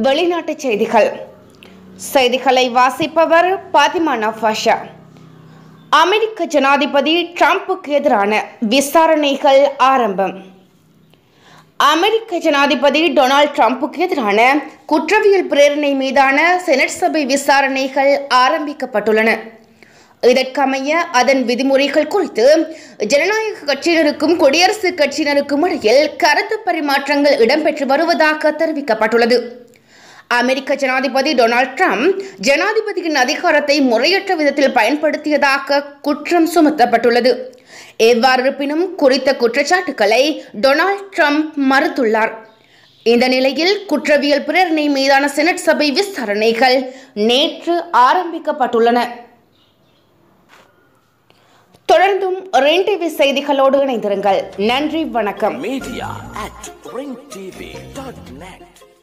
வெளிநாட்டு செய்திகள் செய்திகளை வாசிப்பவர் பாத்திமா நஃபாஷா அமெரிக்க ஜனாதிபதி ட்ரம்புக்கு எதிரான விசாரணைகள் ஆரம்பம் அமெரிக்க ஜனாதிபதி டொனால்ட் ட்ரம்புக்கு எதிரான குற்றவியல் பிரேரணை மீதான செனட் சபை விசாரணைகள் ஆரம்பிக்கப்பட்டுள்ளன இதற்கமைய அதன் விதிமுறைகள் குறித்து ஜனநாயக கட்சியினருக்கும் குடியரசுக் கட்சியினருக்கும் இடையில் கருத்து பரிமாற்றங்கள் இடம்பெற்று வருவதாக தெரிவிக்கப்பட்டுள்ளது அமெரிக்க ஜனாதிபதி டொனால்ட் ட்ரம்ப் ஜனாதிபதியின் அதிகாரத்தை முறையற்ற விதத்தில் பயன்படுத்தியதாக குற்றம் சுமத்தப்பட்டுள்ளது எவ்வாறு இருப்பினும் குறித்த குற்றச்சாட்டுக்களை டொனால்ட் ட்ரம்ப் மறுத்துள்ளார் இந்த நிலையில் குற்றவியல் பிரேரணை மீதான செனட் சபை விசாரணைகள் நேற்று ஆரம்பிக்கப்பட்டுள்ளன தொடர்ந்தும் ரெயின் டிவி செய்திகளோடு இணைந்திருங்கள் நன்றி வணக்கம் Media at ringtv.net.